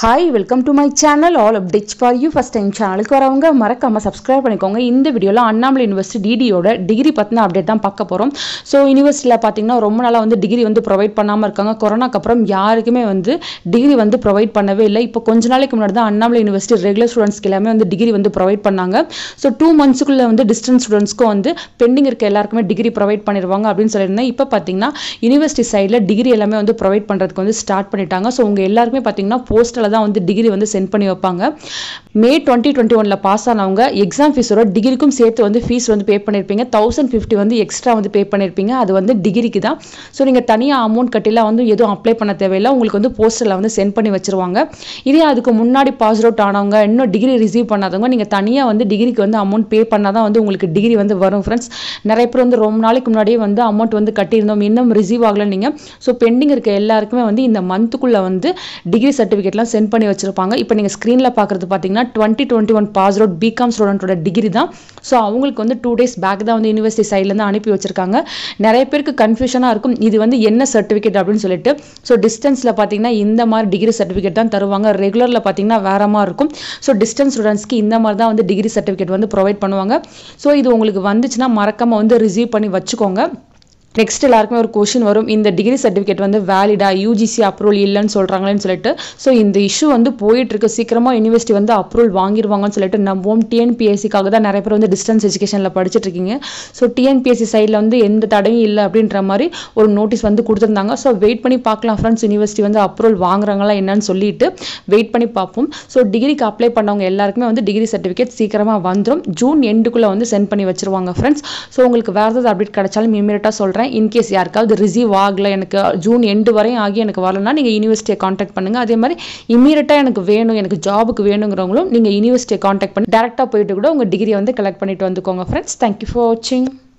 hi welcome to my channel all updates for you first time சேனலுக்கு வரவங்க மறக்காம subscribe பண்ணிக்கோங்க இந்த வீடியோவில் அண்ணாமலை யூனிவர்சிட்டி டிடியோட டிகிரி பற்றின அப்டேட் தான் பார்க்க போகிறோம் ஸோ யூனிவர்சிட்டியில் பார்த்தீங்கன்னா ரொம்ப நாளாக வந்து டிகிரி வந்து ப்ரொவைட் பண்ணாமல் இருக்காங்க கொரோனாக்கு அப்புறம் யாருக்குமே வந்து டிகிரி வந்து ப்ரொவைட் பண்ணவே இல்லை இப்போ கொஞ்ச நாளைக்கு முன்னாடி தான் அண்ணாமலை யூனிவர்சிட்டி ரெகுலர் ஸ்டூடெண்ட்ஸ்க்கு எல்லாமே வந்து டிகிரி வந்து ப்ரொவைட் பண்ணாங்க ஸோ டூ மந்த்ஸுக்குள்ளே வந்து டிஸ்டன்ஸ் ஸ்டூடெண்ட்ஸ்க்கும் வந்து பெண்டிங் இருக்க எல்லாருக்குமே டிகிரி ப்ரொவைட் பண்ணிடுவாங்க அப்படின்னு சொல்லியிருந்தேன் இப்போ பார்த்தீங்கன்னா யூனிவர்சிட்டி சைடில் டிகிரி எல்லாமே வந்து ப்ரொவைட் பண்ணுறதுக்கு வந்து ஸ்டார்ட் பண்ணிட்டாங்க ஸோ உங்கள் எல்லாருக்குமே பார்த்தீங்கன்னா போஸ்ட்டில் தான் வந்து டிகிரி வந்து சென்ட் பண்ணி வைப்பாங்க மே டுவெண்ட்டி டுவெண்ட்டி ஒனில் பாஸ் ஆனவங்க எக்ஸாம் ஃபீஸோட டிகிரிக்கும் சேர்த்து வந்து ஃபீஸ் வந்து பே பண்ணியிருப்பீங்க தௌசண்ட் ஃபிஃப்டி வந்து எக்ஸ்ட்ரா வந்து பே பண்ணியிருப்பீங்க அது வந்து டிகிரிக்கு தான் ஸோ நீங்கள் தனியாக அமௌண்ட் கட்டிலாம் வந்து எதுவும் அப்ளை பண்ண தேவையில்லை உங்களுக்கு வந்து போஸ்டரில் வந்து சென்ட் பண்ணி வச்சிருவாங்க இதே அதுக்கு முன்னாடி பாஸ் அவுட் ஆனவங்க இன்னும் டிகிரி ரிசீவ் பண்ணாதவங்க நீங்கள் தனியாக வந்து டிகிரிக்கு வந்து அமௌண்ட் பே பண்ணால் தான் வந்து உங்களுக்கு டிகிரி வந்து வரும் ஃப்ரெண்ட்ஸ் நிறைய பேர் வந்து ரொம்ப நாளைக்கு முன்னாடியே வந்து அமௌண்ட் வந்து கட்டியிருந்தோம் இன்னும் ரிசீவ் ஆகல நீங்கள் ஸோ பெண்டிங் இருக்க எல்லாருக்குமே வந்து இந்த மந்த்துக்குள்ளே வந்து டிகிரி சர்டிஃபிகேட்லாம் சென்ட் பண்ணி வச்சிருப்பாங்க இப்போ நீங்கள் ஸ்க்ரீனில் பார்க்குறது பார்த்தீங்கன்னா twenty twenty one pass out BCom ஸ்டூடெண்ட்டோட டிகிரி தான் ஸோ அவங்களுக்கு வந்து டூ டேஸ் பேக் தான் வந்து யூனிவர்சிட்டி சைட்லேருந்து அனுப்பி வச்சிருக்காங்க நிறைய பேருக்கு கன்ஃபியூஷனாக இருக்கும் இது வந்து என்ன சர்டிஃபிகேட் அப்படின்னு சொல்லிட்டு ஸோ டிஸ்டன்ஸில் பார்த்தீங்கன்னா இந்த மாதிரி டிகிரி சர்டிஃபிகேட் தான் தருவாங்க ரெகுலரில் பார்த்தீங்கன்னா வேற மாதிரி இருக்கும் ஸோ டிஸ்டன்ஸ் ஸ்டூடெண்ட்ஸ்க்கு இந்த மாதிரி தான் வந்து டிகிரி சர்டிஃபிகேட் வந்து ப்ரொவைட் பண்ணுவாங்க ஸோ இது உங்களுக்கு வந்துச்சுன்னா மறக்காம வந்து ரிசீவ் பண்ணி வச்சுக்கோங்க நெக்ஸ்ட் எல்லாருக்குமே ஒரு கொஷின் வரும் இந்த டிகிரி சர்டிஃபிகேட் வந்து வேலிடா யூஜிசி அப்ரூவல் இல்லைன்னு சொல்கிறாங்களேன்னு சொல்லிட்டு ஸோ இந்த இஷ்யூ வந்து போயிட்டு இருக்கு சீக்கிரமாக யூனிவர்சிட்டி வந்து அப்ரூவல் வாங்கிடுவாங்கன்னு சொல்லிட்டு நம்புவோம் டிஎன்பிஎஸ்சிக்காக தான் நிறைய பேர் வந்து டிஸ்டன்ஸ் எஜுகேஷனில் படிச்சுட்டு இருக்கீங்க ஸோ டிஎன்பிஎஸ்சி சைடில் வந்து எந்த தடையும் இல்லை அப்படின்ற மாதிரி ஒரு நோட்டீஸ் வந்து கொடுத்துருந்தாங்க ஸோ வெயிட் பண்ணி பார்க்கலாம் ஃப்ரெண்ட்ஸ் யூனிவர்சிட்டி வந்து அப்ரூவல் வாங்குறாங்களா என்னன்னு சொல்லிட்டு வெயிட் பண்ணி பார்ப்போம் ஸோ டிகிரிக்கு அப்ளை பண்ணவங்க எல்லாருக்குமே வந்து டிகிரி சர்டிஃபிகேட் சீக்கிரமாக வந்துடும் ஜூன் எண்டுக்குள்ளே வந்து சென்ட் பண்ணி வச்சிருவாங்க ஃப்ரெண்ட்ஸ் ஸோ உங்களுக்கு வேறு ஏதாவது அப்டேட் கிடைச்சாலும் இமீடியட்டாக சொல்கிறேன் இன்கேஸ் யாருக்காவது ரிசீவ் ஆகலை எனக்கு ஜூன் எண்டு வரையும் ஆகி எனக்கு வரலன்னா நீங்கள் யூனிவர்சிட்டியை காண்டாக்ட் பண்ணுங்கள் அதே மாதிரி இமீடியட்டாக எனக்கு வேணும் எனக்கு ஜாபுக்கு வேணுங்கிறவங்களும் நீங்கள் யூனிவர்சிட்டியை காண்டாக்ட் பண்ணி டேரெக்டாக போயிட்டு கூட உங்கள் டிகிரியை வந்து கலெக்ட் பண்ணிட்டு வந்துக்கோங்க ஃப்ரெண்ட்ஸ் தேங்க்யூ ஃபார் வாட்சிங்